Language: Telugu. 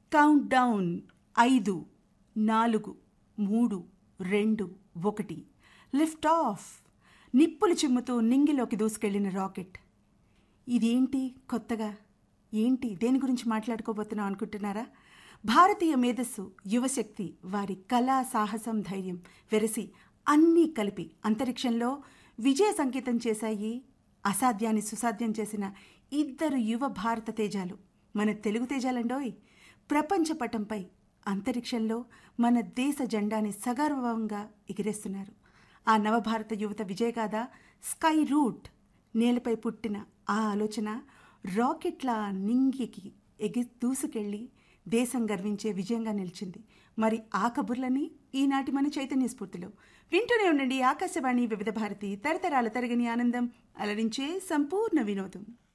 కౌంట్ డౌన్ ఐదు నాలుగు మూడు రెండు ఒకటి లిఫ్ట్ ఆఫ్ నిప్పులు చిమ్ముతూ నింగిలోకి దూసుకెళ్లిన రాకెట్ ఇదేంటి కొత్తగా ఏంటి దేని గురించి మాట్లాడుకోబోతున్నాం అనుకుంటున్నారా భారతీయ మేధస్సు యువశక్తి వారి కళా సాహసం ధైర్యం వెరసి అన్నీ కలిపి అంతరిక్షంలో విజయ సంకేతం చేశాయి అసాధ్యాన్ని సుసాధ్యం చేసిన ఇద్దరు యువ భారత తేజాలు మన తెలుగు తేజాలండోయ్ ప్రపంచ పటంపై అంతరిక్షంలో మన దేశ జెండాని సగర్వంగా ఎగిరేస్తున్నారు ఆ నవభారత యువత విజయగాథ స్కై రూట్ నేలపై పుట్టిన ఆ ఆలోచన రాకెట్ల నింగికి ఎగి దూసుకెళ్ళి దేశం గర్వించే విజయంగా నిలిచింది మరి ఆ కబుర్లని ఈనాటి మన చైతన్య స్ఫూర్తిలో వింటూనే ఉండండి ఆకాశవాణి వివిధ భారతి తరతరాల తరగని ఆనందం అలరించే సంపూర్ణ వినోదం